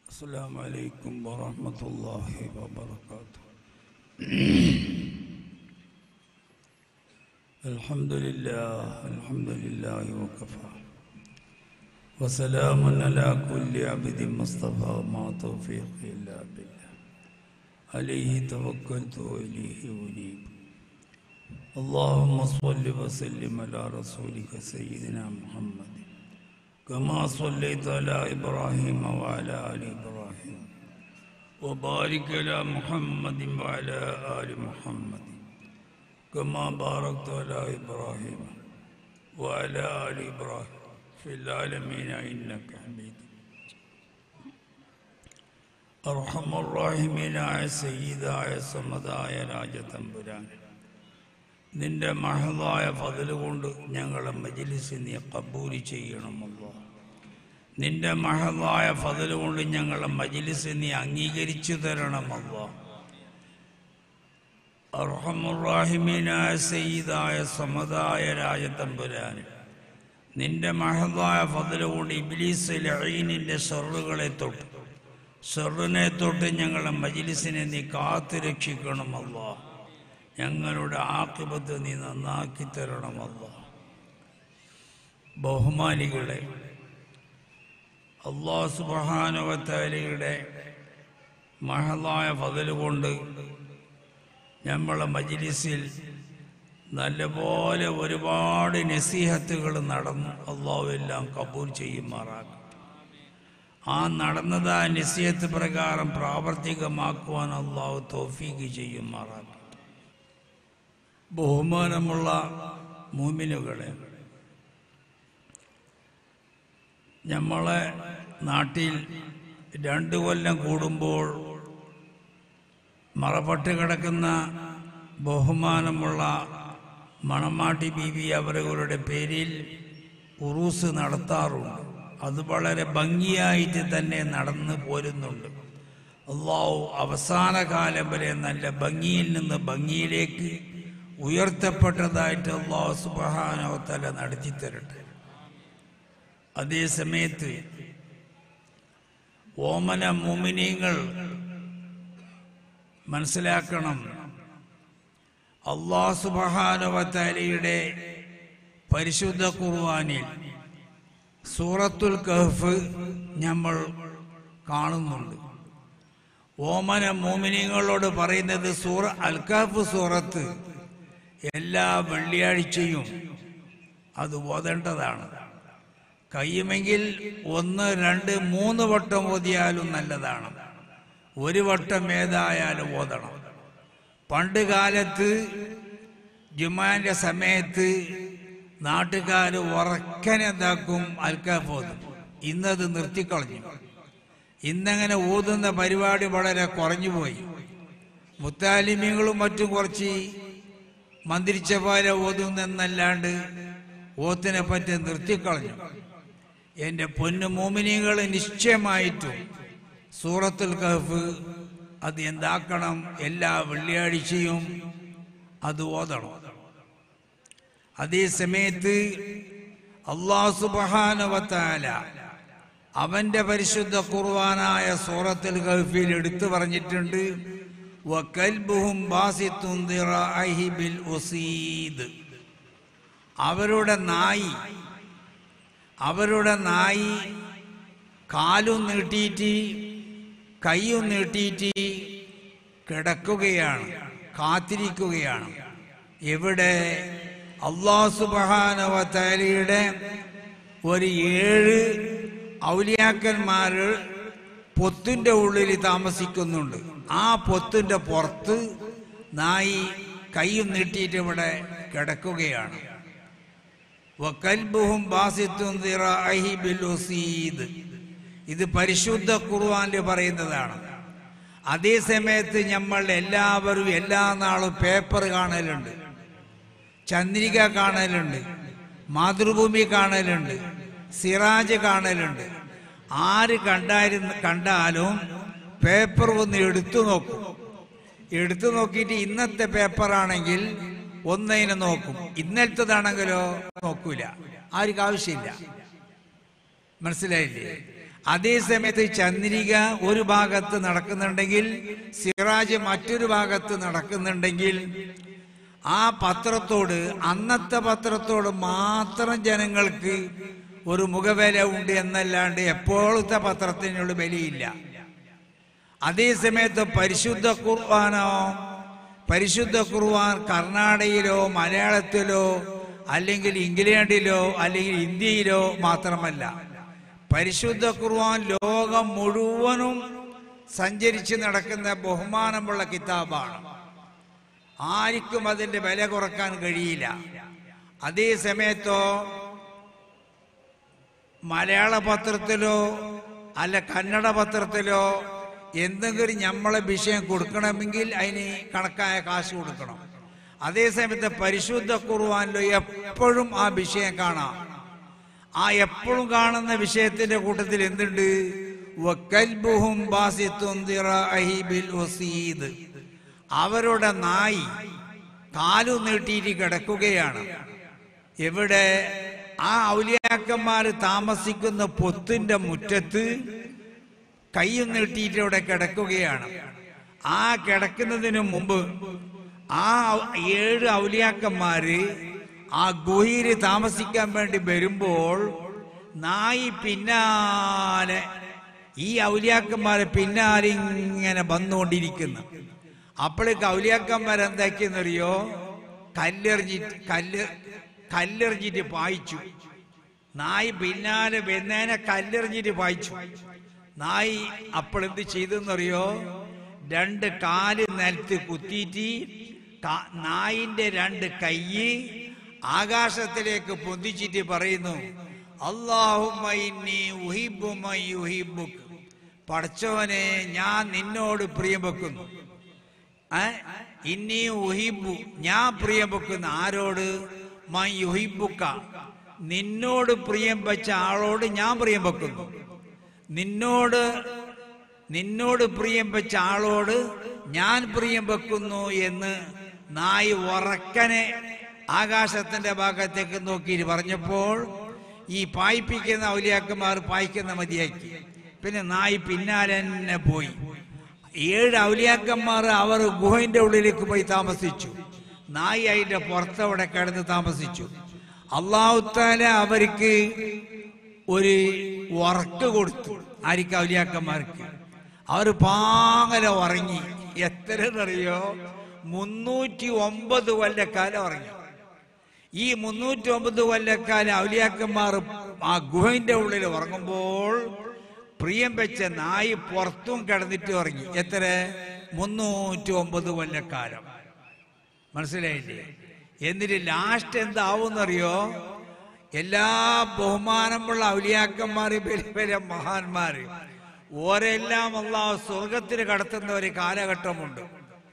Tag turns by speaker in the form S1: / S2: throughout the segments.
S1: السلام عليكم ورحمة الله وبركاته الحمد لله الحمد لله وكفى وسلام على كل عبد مصطفى ما توفيق إلا بالله عليه توكلت وإليه أنيب اللهم صل وسلم على رسولك سيدنا محمد كما صليت على إبراهيم وعلى آل إبراهيم وبارك على محمد وعلى آل محمد كما باركت على إبراهيم وعلى آل إبراهيم في العالمين إنك حميد أرحم الراحمين ആയ സയ്യിദായ സമതായ രാജതമ്പുരാൻ നിന്റെ മഹതായ ഫതില് കൊണ്ട് ഞങ്ങളെ മജിലിസ് നീ കബൂലി ചെയ്യണമല്ലോ നിന്റെ മഹതായ ഫതില് കൊണ്ട് ഞങ്ങളെ മജിലിസ് നീ അംഗീകരിച്ചു തരണമല്ലോ അർഹമുറാഹിമീനായ സയ്യിദായ സമതായ രാജതമ്പുരാന് നിന്റെ മഹതായ ഫതില് കൊണ്ട് ഇബ്ലീസ് ലഈനിന്റെ ഷെറുകളെ തൊട്ട് ഷെറിനെ തൊട്ട് ഞങ്ങളെ മജിലിസിനെ നീ കാത്തു രക്ഷിക്കണമല്ലോ ഞങ്ങളുടെ ആക്കിബത്ത് നീ നന്നാക്കി തരണമല്ല ബഹുമാനികളെ അള്ളാഹു സുബാനുവത്താലിയുടെ മഹളായ ഫതല് കൊണ്ട് നമ്മളെ മജിലിസിൽ നല്ലപോലെ ഒരുപാട് നസീഹത്തുകൾ നടന്നു അള്ളാഹു എല്ലാം കബൂൽ ചെയ്യുമാറാക്കും ആ നടന്നത് ആ നസീഹത്ത് പ്രകാരം പ്രാവർത്തികമാക്കുവാൻ അള്ളാഹു തോഫീക്ക് ചെയ്യുമാറാക്കും ബഹുമാനമുള്ള മൂമിനുകളെ നമ്മളെ നാട്ടിൽ രണ്ടു കൊല്ലം കൂടുമ്പോൾ മറപ്പെട്ട് കിടക്കുന്ന ബഹുമാനമുള്ള മണമാട്ടി ബീവി അവരുടെ പേരിൽ ഉറൂസ് നടത്താറുണ്ട് അത് വളരെ ഭംഗിയായിട്ട് തന്നെ നടന്നു പോരുന്നുണ്ട് അള്ളാഹു അവസാന കാലം വരെ നല്ല ഭംഗിയിൽ നിന്ന് ഭംഗിയിലേക്ക് ഉയർത്തപ്പെട്ടതായിട്ട് അള്ളാഹു സുബഹാനോ തല നടത്തി തരട്ടെ അതേ സമയത്ത് ഓമന മുമിനീങ്ങൾ മനസ്സിലാക്കണം അള്ളാഹു സുബഹാനുവത്താലിയുടെ പരിശുദ്ധ കുർവാനിൽ സൂറത്തുൽ കഹ്ഫ് നമ്മൾ കാണുന്നുണ്ട് ഓമന മോമിനിങ്ങളോട് പറയുന്നത് സൂറ അൽക്കാഫ് സൂറത്ത് എല്ലാ വെള്ളിയാഴ്ചയും അത് ഓതേണ്ടതാണ് കഴിയുമെങ്കിൽ ഒന്ന് രണ്ട് മൂന്ന് വട്ടം ഓതിയാലും നല്ലതാണ് ഒരു വട്ടം ഏതായാലും ഓതണം പണ്ട് കാലത്ത് ജുമാന്റെ സമയത്ത് നാട്ടുകാർ ഉറക്കനെന്താക്കും അൽക്കാഫ് ഓതും ഇന്നത് നിർത്തിക്കളഞ്ഞു ഇന്നങ്ങനെ ഊതുന്ന പരിപാടി വളരെ കുറഞ്ഞുപോയി മുത്താലിമ്യങ്ങളും മറ്റും കുറച്ച് മന്ത്രിച്ച പോലെ ഓതുന്നെന്നല്ലാണ്ട് ഓത്തിനെ പറ്റി നിർത്തിക്കളഞ്ഞു എൻ്റെ പൊന്നു മോമിനികൾ നിശ്ചയമായിട്ടും സൂറത്തുൽ കഹഫ് അത് എന്താക്കണം എല്ലാ വെള്ളിയാഴ്ചയും അത് ഓതണം അതേ സമയത്ത് അള്ളാഹു സുബാനവത്താല അവന്റെ പരിശുദ്ധ കുർവാനായ സൂറത്തുൽ ഗൾഫിൽ എടുത്തു പറഞ്ഞിട്ടുണ്ട് അവരുടെ നായി അവരുടെ നായി കാലും നീട്ടിയിട്ട് കൈയും നീട്ടിയിട്ട് കിടക്കുകയാണ് കാത്തിരിക്കുകയാണ് എവിടെ അള്ളാഹു സുബാനവത്താലിയുടെ ഒരു ഏഴ് ഔലിയാക്കന്മാർ പൊത്തിന്റെ ഉള്ളിൽ താമസിക്കുന്നുണ്ട് ആ പൊത്തിന്റെ പുറത്ത് നായി കൈയും നീട്ടിയിട്ട് ഇവിടെ കിടക്കുകയാണ് ഇത് പരിശുദ്ധ ഖുർആാനിൽ പറയുന്നതാണ് അതേ സമയത്ത് നമ്മൾ എല്ലാവരും എല്ലാ നാളും പേപ്പർ കാണലുണ്ട് ചന്ദ്രിക കാണലുണ്ട് മാതൃഭൂമി കാണലുണ്ട് സിറാജ് കാണലുണ്ട് ആര് കണ്ടായിരുന്നു കണ്ടാലും പേപ്പർ ഒന്ന് എടുത്തു നോക്കും എടുത്തു നോക്കിയിട്ട് ഇന്നത്തെ പേപ്പറാണെങ്കിൽ ഒന്നതിനെ നോക്കും ഇന്നലത്തതാണെങ്കിലോ നോക്കൂല ആർക്കും ആവശ്യമില്ല മനസ്സിലായില്ലേ അതേ സമയത്ത് ചന്ദ്രിക ഒരു ഭാഗത്ത് നടക്കുന്നുണ്ടെങ്കിൽ സിറാജ് മറ്റൊരു ഭാഗത്ത് നടക്കുന്നുണ്ടെങ്കിൽ ആ പത്രത്തോട് അന്നത്തെ പത്രത്തോട് മാത്രം ജനങ്ങൾക്ക് ഒരു മുഖവില ഉണ്ട് എന്നല്ലാണ്ട് എപ്പോഴത്തെ പത്രത്തിനുള്ള വിലയില്ല അതേ സമയത്ത് പരിശുദ്ധ കുർബാനോ പരിശുദ്ധ കുർബാൻ കർണാടകയിലോ മലയാളത്തിലോ അല്ലെങ്കിൽ ഇംഗ്ലണ്ടിലോ അല്ലെങ്കിൽ ഇന്ത്യയിലോ മാത്രമല്ല പരിശുദ്ധ കുർബാൻ ലോകം മുഴുവനും സഞ്ചരിച്ച് നടക്കുന്ന ബഹുമാനമുള്ള കിതാബാണ് ആർക്കും അതിന്റെ വില കുറക്കാൻ കഴിയില്ല അതേ സമയത്തോ മലയാള പത്രത്തിലോ അല്ല കന്നഡ പത്രത്തിലോ എന്തെങ്കിലും നമ്മളെ വിഷയം കൊടുക്കണമെങ്കിൽ അതിന് കണക്കായ കാശ് കൊടുക്കണം അതേ സമയത്ത് പരിശുദ്ധ കുർവാനിലോ എപ്പോഴും ആ വിഷയം കാണാം ആ എപ്പോഴും കാണുന്ന വിഷയത്തിന്റെ കൂട്ടത്തിൽ എന്തുണ്ട് വക്കൽബുഹും ബാസിത്തുൻ ദിറാഇഹി ബിൽ വസീദ്. അവരുടെ നായി കാലു നീട്ടിയിട്ട് കിടക്കുകയാണ് എവിടെ ആ ഔലിയാക്കന്മാര് താമസിക്കുന്ന പൊത്തിന്റെ മുറ്റത്ത് കൈയും നീട്ടിയിട്ട് ഇവിടെ കിടക്കുകയാണ് ആ കിടക്കുന്നതിന് മുമ്പ് ആ ഏഴ് ഔലിയാക്കന്മാര് ആ ഗുഹയിൽ താമസിക്കാൻ വേണ്ടി വരുമ്പോൾ നായി പിന്നാലെ ഈ ഔലിയാക്കന്മാരെ പിന്നാലെ ഇങ്ങനെ വന്നുകൊണ്ടിരിക്കുന്നു അപ്പോഴേക്ക് ഔലിയാക്കന്മാർ എന്താക്കിയെന്നറിയോ കല്ലെറിഞ്ഞിട്ട് കല്ല് കല്ലെറിഞ്ഞിട്ട് പായിച്ചു നായി പിന്നാലെ വെന്നേനെ കല്ലെറിഞ്ഞിട്ട് പായിച്ചു നായി അപ്പോൾ എന്ത് ചെയ്തെന്നറിയോ രണ്ട് കാല് നിലത്ത് കുത്തിയിട്ട് കാ- നായിന്റെ രണ്ട് കൈ ആകാശത്തിലേക്ക് പൊന്തിച്ചിട്ട് പറയുന്നു അള്ളാഹുമ്മ ഇന്നി ഉഹിബ്ബു മൻ യുഹിബ്ബുക." പടച്ചവനെ ഞാൻ നിന്നോട് പ്രിയം വെക്കുന്നു ഏ? ഇന്നി ഉഹിബു ഞാൻ പ്രിയം വെക്കുന്ന ആരോട് മൻ യുഹിബുക്ക നിന്നോട് പ്രിയം വെച്ച ആളോട് ഞാൻ പ്രിയം വെക്കുന്നു നിന്നോട് നിന്നോട് പ്രിയം വെച്ച ആളോട് ഞാൻ പ്രിയം വെക്കുന്നു എന്ന് നായി ഉറക്കനെ ആകാശത്തിന്റെ ഭാഗത്തേക്ക് നോക്കി പറഞ്ഞപ്പോൾ ഈ പായിപ്പിക്കുന്ന ഔലിയാക്കന്മാർ പായിക്കുന്ന മതിയാക്കി പിന്നെ നായി പിന്നാലെ തന്നെ പോയി ഏഴ് ഔലിയാക്കന്മാർ അവർ ഗുഹന്റെ ഉള്ളിലേക്ക് പോയി താമസിച്ചു നായി അതിന്റെ പുറത്തവിടെ കിടന്ന് താമസിച്ചു അള്ളാഹുത്താല അവർക്ക് ഒരു ഉറക്ക് കൊടുത്തു ആരിക്ക് ഔലിയാക്കന്മാർക്ക് അവർ പാങ്ങല ഉറങ്ങി എത്ര എന്നറിയോ മുന്നൂറ്റി ഒമ്പത് കൊല്ലക്കാലം ഉറങ്ങി ഈ മുന്നൂറ്റി ഒമ്പത് കൊല്ലക്കാലം ഔലിയാക്കന്മാർ ആ ഗുഹന്റെ ഉള്ളിൽ ഉറങ്ങുമ്പോൾ പ്രിയം വെച്ച നായി പുറത്തും കിടന്നിട്ട് ഉറങ്ങി എത്ര മുന്നൂറ്റി ഒമ്പത് കൊല്ലക്കാലം മനസ്സിലായില്ലേ എന്നിട്ട് ലാസ്റ്റ് എന്താവുമെന്നറിയോ എല്ലാ ബഹുമാനമുള്ള ഔലിയാക്കന്മാര് വലിയ വലിയ മഹാന്മാര് ഓരെല്ലാം അള്ളാഹ് സ്വർഗത്തിൽ കടത്തുന്ന ഒരു കാലഘട്ടമുണ്ട്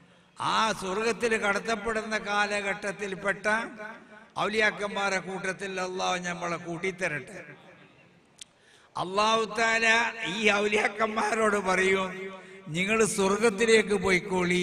S1: ആ സ്വർഗത്തിൽ കടത്തപ്പെടുന്ന കാലഘട്ടത്തിൽപ്പെട്ട ഔലിയാക്കന്മാരെ കൂട്ടത്തിൽ അള്ളാഹു നമ്മളെ കൂട്ടിത്തരട്ടെ അള്ളാഹു താല ഈ ഔലിയാക്കന്മാരോട് പറയും നിങ്ങൾ സ്വർഗത്തിലേക്ക് പോയിക്കോളീ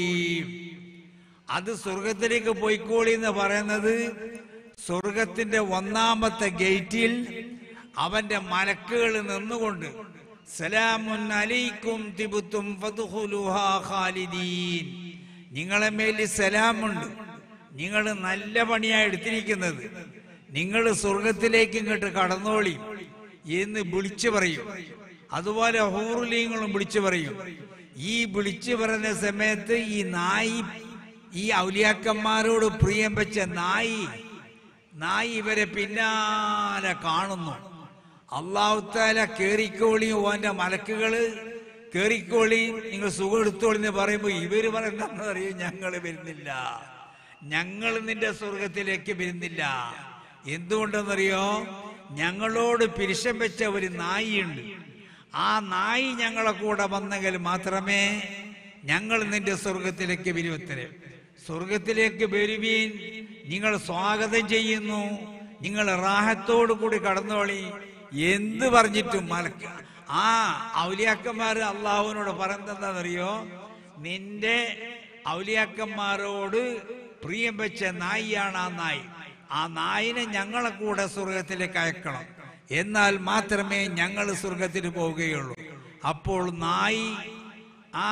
S1: അത് സ്വർഗത്തിലേക്ക് പോയിക്കോളി എന്ന് പറയുന്നത് സ്വർഗത്തിന്റെ ഒന്നാമത്തെ ഗേറ്റിൽ അവന്റെ മലക്കുകൾ നിന്നുകൊണ്ട് സലാമുൻ അലൈക്കും തിബുത്തും ഫദ്ഖുലുഹാ ഖാലിദീൻ നിങ്ങളെ മേൽ സലാമുണ്ട് നിങ്ങൾ നല്ല പണിയാ എടുത്തിരിക്കുന്നത് നിങ്ങൾ സ്വർഗത്തിലേക്ക് ഇങ്ങോട്ട് കടന്നോളി എന്ന് വിളിച്ചു പറയും അതുപോലെ ഹൂറുലീങ്ങളും വിളിച്ചു പറയും ഈ വിളിച്ചു പറയുന്ന സമയത്ത് ഈ നായി ഈ ഔലിയാക്കന്മാരോട് പ്രിയം വെച്ച നായി നായി ഇവരെ പിന്നാലെ കാണുന്നു അള്ളാഹുത്താല കേറിക്കോളിയും ഓന്റെ മലക്കുകള് കേറിക്കോളി നിങ്ങൾ സുഖം എടുത്തോളി എന്ന് പറയുമ്പോ ഇവര് പറയുന്ന അറിയോ ഞങ്ങള് വരുന്നില്ല ഞങ്ങൾ നിന്റെ സ്വർഗത്തിലേക്ക് വരുന്നില്ല എന്തുകൊണ്ടെന്നറിയോ ഞങ്ങളോട് പിരിശം വെച്ച ഒരു നായിയുണ്ട് ആ നായി ഞങ്ങളെ കൂടെ വന്നെങ്കിൽ മാത്രമേ ഞങ്ങൾ നിന്റെ സ്വർഗത്തിലേക്ക് വരുവത്തരെ സ്വർഗത്തിലേക്ക് വരുവീൻ നിങ്ങൾ സ്വാഗതം ചെയ്യുന്നു നിങ്ങൾ റാഹത്തോടു കൂടി കടന്നോളി എന്ത് പറഞ്ഞിട്ടും മലക്ക ആ ഔലിയാക്കന്മാർ അള്ളാഹുവിനോട് പറയുന്നതെന്നറിയോ നിന്റെ ഔലിയാക്കന്മാരോട് പ്രിയം വെച്ച നായിയാണ് ആ നായി ആ നായിനെ ഞങ്ങളെ കൂടെ സ്വർഗത്തിലേക്ക് അയക്കണം എന്നാൽ മാത്രമേ ഞങ്ങൾ സ്വർഗത്തിൽ പോവുകയുള്ളൂ അപ്പോൾ നായി ആ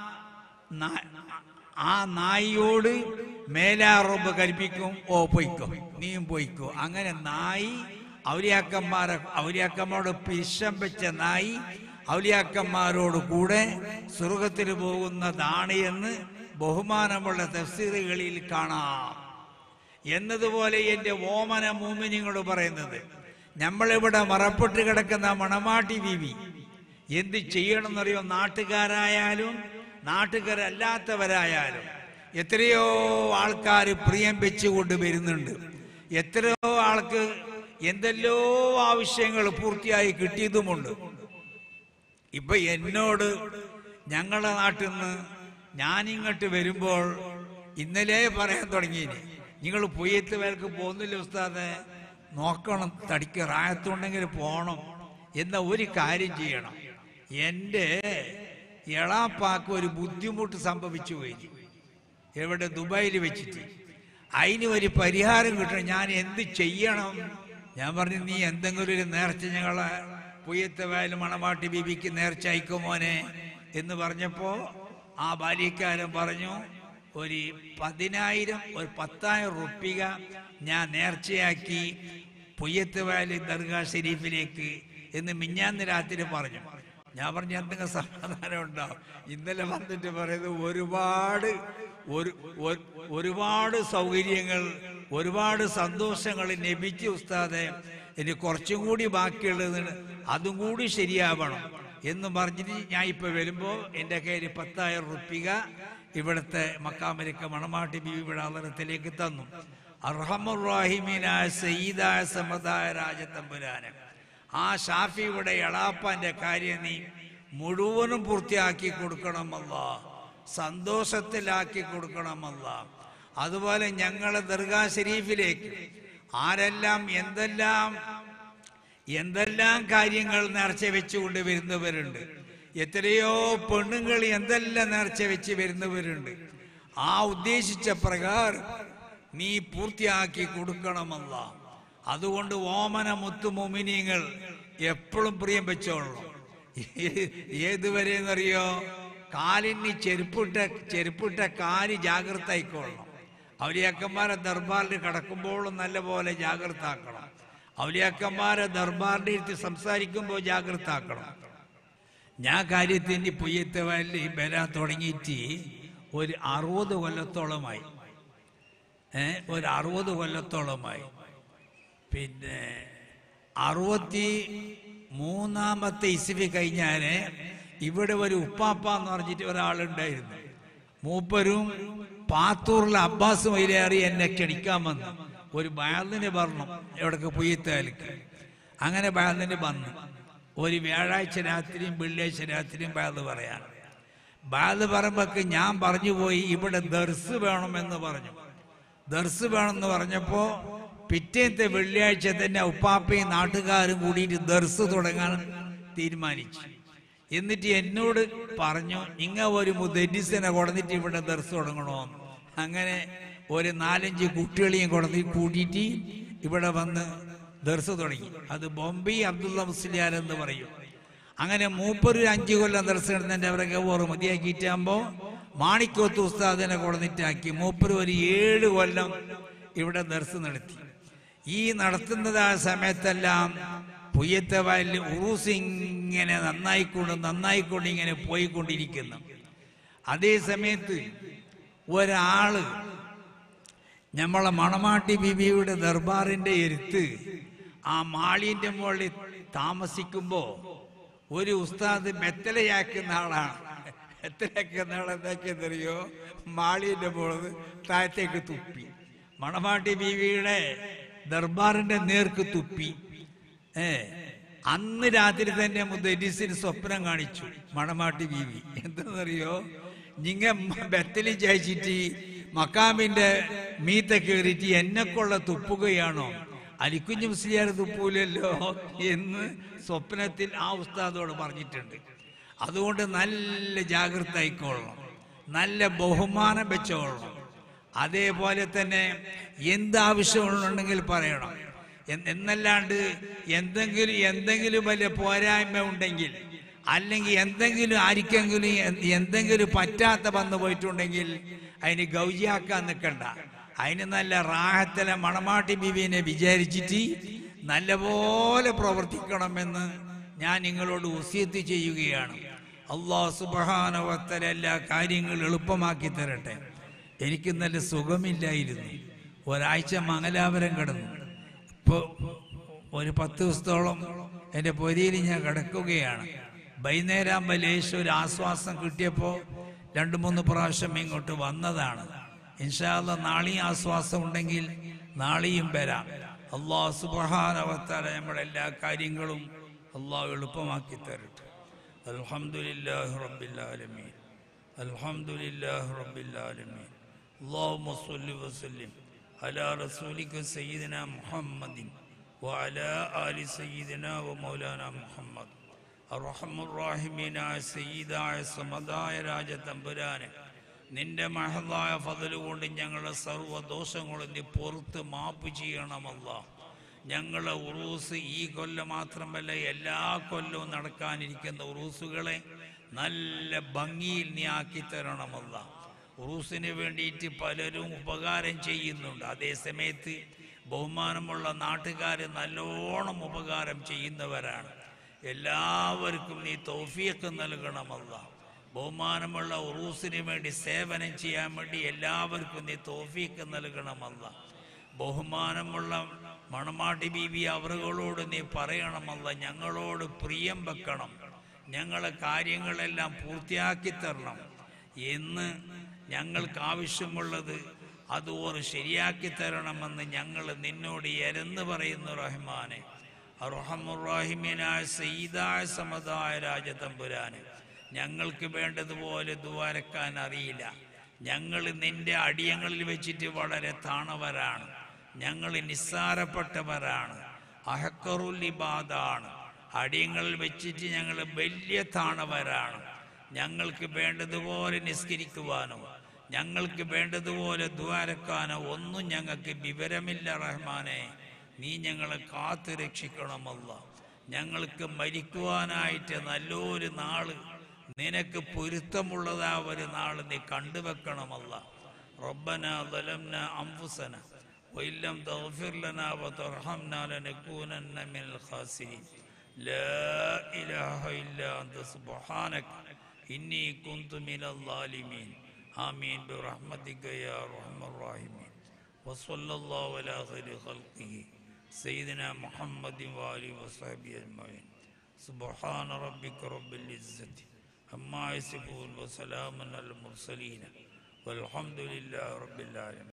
S1: നാ- ആ നായിയോട് മേലാറൊമ്പ് കൽപ്പിക്കും ഓ പൊയ്ക്കോ നീയും പൊയ്ക്കോ അങ്ങനെ നായി ഔലിയാക്കന്മാരെ ഔലിയാക്കന്മാരോട് പിശം വെച്ച നായി ഔലിയാക്കന്മാരോട് കൂടെ സ്വർഗത്തിൽ പോകുന്നതാണ് എന്ന് ബഹുമാനമുള്ള തഫ്സീറുകളിൽ കാണാം എന്നതുപോലെ എൻ്റെ ഓമന മൂമിനിങ്ങളോട് പറയുന്നത് നമ്മളിവിടെ മറപ്പെട്ട് കിടക്കുന്ന മണമാട്ടി ബീവി എന്ത് ചെയ്യണമെന്നറിയോ നാട്ടുകാരായാലും നാട്ടുകാരല്ലാത്തവരായാലും എത്രയോ ആൾക്കാർ പ്രിയം വെച്ചുകൊണ്ട് വരുന്നുണ്ട് എത്രയോ ആൾക്ക് എന്തെല്ലോ ആവശ്യങ്ങൾ പൂർത്തിയായി കിട്ടിയതുമുണ്ട് ഇപ്പൊ എന്നോട് ഞങ്ങളുടെ നാട്ടിൽ നിന്ന് ഞാനിങ്ങോട്ട് വരുമ്പോൾ ഇന്നലെ പറയാൻ തുടങ്ങിയിനി നിങ്ങൾ പൊയ്യത്ത് വേൽക്ക് പോകുന്നില്ല ഉസ്താദെ നോക്കണം തടിക്ക് റായത്തുണ്ടെങ്കിൽ പോകണം എന്ന ഒരു കാര്യം ചെയ്യണം എൻ്റെ എളാപ്പാക്ക് ഒരു ബുദ്ധിമുട്ട് സംഭവിച്ചു പോയി എവിടെ ദുബായിൽ വെച്ചിട്ട് അതിന് ഒരു പരിഹാരം കിട്ടണം ഞാൻ എന്ത് ചെയ്യണം ഞാൻ പറഞ്ഞു നീ എന്തെങ്കിലും ഒരു നേർച്ച ഞങ്ങളെ പുയ്യത്തെ വയൽ മണവാട്ടി ബീബിക്ക് നേർച്ച അയക്കോ മോനെ എന്ന് പറഞ്ഞപ്പോ ആ ബാല്യക്കാരൻ പറഞ്ഞു ഒരു പതിനായിരം ഒരു പത്തായിരം റുപ്പിക ഞാൻ നേർച്ചയാക്കി പുയ്യത്ത് വയൽ ദർഗാ ഷെരീഫിലേക്ക് എന്ന് മിഞ്ഞാന്ന് രാത്രി പറഞ്ഞു ഞാൻ പറഞ്ഞ എന്തെങ്കിലും സമാധാനം ഉണ്ടാവും ഇന്നലെ വന്നിട്ട് പറയുന്നത് ഒരുപാട് ഒരു ഒരു- ഒരുപാട് സൗകര്യങ്ങൾ ഒരുപാട് സന്തോഷങ്ങൾ ലഭിച്ച ഉസ്താദെ ഇനി കുറച്ചും കൂടി ബാക്കിയുള്ളത് അതും കൂടി ശരിയാവണം എന്ന് പറഞ്ഞിട്ട് ഞാൻ ഇപ്പൊ വരുമ്പോ എൻ്റെ കയ്യിൽ പത്തായിരം റുപ്പിക ഇവിടുത്തെ മക്കാമരിക്ക മണമാട്ടി ബീവി വിടാതരത്തിലേക്ക് തന്നു അർഹമുറാഹിമീനായ സയ്യിദായ സമതായ രാജത്തമ്പുരാന് ആ ഷാഫിയുടെ എളാപ്പാന്റെ കാര്യം നീ മുഴുവനും പൂർത്തിയാക്കി കൊടുക്കണമല്ല സന്തോഷത്തിലാക്കി കൊടുക്കണമല്ല അതുപോലെ ഞങ്ങളെ ദർഗാ ഷരീഫിലേക്ക് ആരെല്ലാം എന്തെല്ലാം എന്തെല്ലാം കാര്യങ്ങൾ നേർച്ച വെച്ചുകൊണ്ട് വരുന്നവരുണ്ട് എത്രയോ പെണ്ണുങ്ങൾ എന്തെല്ലാം നേർച്ച വെച്ച് വരുന്നവരുണ്ട് ആ ഉദ്ദേശിച്ച പ്രകാരം നീ പൂർത്തിയാക്കി കൊടുക്കണമല്ല അതുകൊണ്ട് ഓമന മുത്തുമൊമിനിയങ്ങൾ എപ്പോഴും പ്രിയം വെച്ചോളണം ഏതുവരെ എന്നറിയോ കാലിന് ചെരുപ്പിട്ട ചെരുപ്പിട്ട കാല് ജാഗ്രത ആയിക്കൊള്ളണം ഔലിയാക്കന്മാരെ ദർബാറിൽ കിടക്കുമ്പോഴും നല്ലപോലെ ജാഗ്രത ആക്കണം ഔലിയാക്കന്മാരെ ദർബാറിൽ ഇരുത്തി സംസാരിക്കുമ്പോൾ ജാഗ്രത ആക്കണം ഞാൻ കാര്യത്തിൻ്റെ പൊയ്യത്തെ വയലിൽ വരാൻ തുടങ്ങിയിട്ട് ഒരു അറുപത് കൊല്ലത്തോളമായി ഏ ഒരു അറുപത് കൊല്ലത്തോളമായി പിന്നെ അറുപത്തി മൂന്നാമത്തെ ഇസ്വി കഴിഞ്ഞാല് ഇവിടെ ഒരു ഉപ്പാപ്പ എന്ന് പറഞ്ഞിട്ട് ഒരാളുണ്ടായിരുന്നു മൂപ്പരും പാത്തൂറിലെ അബ്ബാസ് മൈലേറി എന്നെ ക്ഷണിക്കാൻ വന്നു ഒരു ബാലിന് പറഞ്ഞു എവിടേക്ക് പൊയ്യത്താലിക്ക് അങ്ങനെ ബാലിന് വന്നു ഒരു വ്യാഴാഴ്ച രാത്രിയും വെള്ളിയാഴ്ച രാത്രിയും ബാല് പറയാൻ ബാല് പറയുമ്പോക്ക് ഞാൻ പറഞ്ഞു പോയി ഇവിടെ ദർസ് വേണമെന്ന് പറഞ്ഞു ദർസ് വേണമെന്ന് പറഞ്ഞപ്പോ പിറ്റേത്തെ വെള്ളിയാഴ്ച തന്നെ ഉപ്പാപ്പയും നാട്ടുകാരും കൂടിയിട്ട് ദർസ് തുടങ്ങാൻ തീരുമാനിച്ചു എന്നിട്ട് എന്നോട് പറഞ്ഞു ഇങ്ങ ഒരു മുദരിസിനെ കൊടുത്തിട്ട് ഇവിടെ ദർസ് തുടങ്ങണമെന്ന് അങ്ങനെ ഒരു നാലഞ്ച് കുട്ടികളെയും കൊടുത്തി കൂട്ടിയിട്ട് ഇവിടെ വന്ന് ദർസ് തുടങ്ങി അത് ബോംബെ അബ്ദുള്ള മുസ്ലിയാർ എന്ന് പറയും അങ്ങനെ മൂപ്പര് അഞ്ചു കൊല്ലം ദർസ് കിടന്നതിന്റെ അവരൊക്കെ ഓറ് മതിയാക്കിയിട്ടാകുമ്പോ മാണിക്കോത്ത് ഉസ്താദിനെ കൊടുത്തിട്ടാക്കി മൂപ്പര് ഒരു ഏഴ് കൊല്ലം ഇവിടെ ദർസ് നടത്തി ഈ നടത്തുന്നത് ആ സമയത്തെല്ലാം പുയ്യത്തെ വയലിൽ ഉറൂസ് ഇങ്ങനെ നന്നായിക്കൊണ്ട് നന്നായിക്കൊണ്ട് ഇങ്ങനെ പോയിക്കൊണ്ടിരിക്കുന്നു അതേ സമയത്ത് ഒരാള് നമ്മളെ മണമാട്ടി ബിബിയുടെ ദർബാറിന്റെ എരുത്ത് ആ മാളിന്റെ മുകളിൽ താമസിക്കുമ്പോ ഒരു ഉസ്താദ് മെത്തലയാക്കുന്ന ആളാണ് മെത്തലയാക്കുന്ന ആൾ എന്താക്കിയെന്നറിയോ മാളിന്റെ മുകളിൽ താഴത്തേക്ക് തുപ്പി മണമാട്ടി ബീവിയുടെ ദർബാറിന്റെ നേർക്ക് തുപ്പി ഏ അന്ന് രാത്രി തന്നെ മുദ്ദരിസിന് സ്വപ്നം കാണിച്ചു മണമാട്ടി ബീവി എന്തെന്നറിയോ നിങ്ങ ബത്തലി ചായച്ചിട്ട് മക്കാമിന്റെ മീത്ത കയറിയിട്ട് എന്നെക്കൊള്ള തുപ്പുകയാണോ അലിക്കുഞ്ഞു മുസ്ലിയാർ തുപ്പൂലല്ലോ എന്ന് സ്വപ്നത്തിൽ ആ ഉസ്താദോട് പറഞ്ഞിട്ടുണ്ട് അതുകൊണ്ട് നല്ല ജാഗ്രത ആയിക്കൊള്ളണം നല്ല ബഹുമാനം വെച്ചോളണം അതേപോലെ തന്നെ എന്ത് ആവശ്യമുണ്ടെങ്കിൽ പറയണം എൻ- എന്നല്ലാണ്ട് എന്തെങ്കിലും എന്തെങ്കിലും വലിയ പോരായ്മ ഉണ്ടെങ്കിൽ അല്ലെങ്കിൽ എന്തെങ്കിലും ആർക്കെങ്കിലും എ- എന്തെങ്കിലും പറ്റാത്ത വന്നു പോയിട്ടുണ്ടെങ്കിൽ അതിന് ഗൗജിയാക്കാൻ നിൽക്കണ്ട അതിന് നല്ല റാഹത്തിലെ മണമാട്ടി ബിബിനെ വിചാരിച്ചിട്ട് നല്ലപോലെ പ്രവർത്തിക്കണമെന്ന് ഞാൻ നിങ്ങളോട് ഉസിയത്ത് ചെയ്യുകയാണ് അള്ളാഹു സുബഹാനവത്തല എല്ലാ കാര്യങ്ങളും എളുപ്പമാക്കി തരട്ടെ എനിക്ക് നല്ല സുഖമില്ലായിരുന്നു ഒരാഴ്ച മംഗലാപുരം കിടന്നു ഇപ്പോൾ ഒരു പത്ത് ദിവസത്തോളം എൻ്റെ പൊരിയിൽ ഞാൻ കിടക്കുകയാണ് വൈകുന്നേരം ലേശം ഒരു ആശ്വാസം കിട്ടിയപ്പോൾ രണ്ട് മൂന്ന് പ്രാവശ്യം ഇങ്ങോട്ട് വന്നതാണ് ഇൻഷാല്ല നാളെയും ആശ്വാസം ഉണ്ടെങ്കിൽ നാളെയും വരാം അള്ളാഹു സുബഹാനവത്താല നമ്മുടെ എല്ലാ കാര്യങ്ങളും അള്ളാഹു എളുപ്പമാക്കി തരട്ടെ അൽഹംദുലില്ലാഹി റബ്ബിൽ ആലമീൻ അൽഹംദുലില്ലാഹി റബ്ബിൽ ആലമീൻ اللهم صل وسلم على رسولك سيدنا محمد وعلى آل سيدنا ومولانا محمد الرحم الراحمين സയ്യിദായ സമതായ രാജതമ്പുരാനെ നിന്റെ മഹതായ ഫതല് കൊണ്ട് ഞങ്ങളുടെ സർവ്വ ദോഷങ്ങളും നീ പുറത്ത് മാപ്പ് ചെയ്യണമല്ല ഞങ്ങളെ ഉറൂസ് ഈ കൊല്ലം മാത്രമല്ല എല്ലാ കൊല്ലവും നടക്കാനിരിക്കുന്ന ഉറൂസുകളെ നല്ല ഭംഗിയിൽ നീ ആക്കി തരണമല്ല ഉറൂസിന് വേണ്ടിയിട്ട് പലരും ഉപകാരം ചെയ്യുന്നുണ്ട് അതേ സമയത്ത് ബഹുമാനമുള്ള നാട്ടുകാർ നല്ലോണം ഉപകാരം ചെയ്യുന്നവരാണ് എല്ലാവർക്കും നീ തൗഫീഖ് നൽകണമല്ല ബഹുമാനമുള്ള ഉറൂസിന് വേണ്ടി സേവനം ചെയ്യാൻ വേണ്ടി എല്ലാവർക്കും നീ തൗഫീഖ് നൽകണമല്ല ബഹുമാനമുള്ള മണമാട്ടി ബീവി അവറുകളോട് നീ പറയണമല്ല ഞങ്ങളോട് പ്രിയം വെക്കണം ഞങ്ങളെ കാര്യങ്ങളെല്ലാം പൂർത്തിയാക്കി തരണം എന്ന് ഞങ്ങൾക്ക് ആവശ്യമുള്ളത് അത് ഓർ ശരിയാക്കി തരണമെന്ന് ഞങ്ങൾ നിന്നോട് എരന്ന് പറയുന്നു റഹ്മാനെ റഹമുറാഹിമീനായ സയ്യിദായ സമതായ രാജതമ്പുരാന് ഞങ്ങൾക്ക് വേണ്ടതുപോലെ ദ്വാരക്കാൻ അറിയില്ല ഞങ്ങൾ നിന്റെ അടിയങ്ങളിൽ വെച്ചിട്ട് വളരെ താണവരാണ് ഞങ്ങൾ നിസ്സാരപ്പെട്ടവരാണ് അഹക്കറുലിബാദാണ് അടിയങ്ങളിൽ വെച്ചിട്ട് ഞങ്ങൾ വലിയ താണവരാണ് ഞങ്ങൾക്ക് വേണ്ടതുപോലെ നിസ്കരിക്കുവാനോ ഞങ്ങൾക്ക് വേണ്ടതുപോലെ ദ്വാരക്കാനോ ഒന്നും ഞങ്ങൾക്ക് വിവരമില്ല റഹ്മാനെ നീ ഞങ്ങളെ കാത്തു രക്ഷിക്കണമല്ല ഞങ്ങൾക്ക് മരിക്കുവാനായിട്ട് നല്ലൊരു നാള് നിനക്ക് പൊരുത്തമുള്ളതാ ഒരു നാള് നീ കണ്ടുവെക്കണമല്ല റബ്ബന ظلمنا أنفسنا وإن لم تغفر لنا وترحمنا لنكونن من الخاسرين لا إله إلا أنت سبحانك إني كنت من الظالمين آمين برحمتك يا أرحم الراحمين وصلى الله على خير خلقه سيدنا محمد وآله وصحبه أجمعين سبحان ربك رب العزة عما يصفون وسلام على المرسلين والحمد لله رب العالمين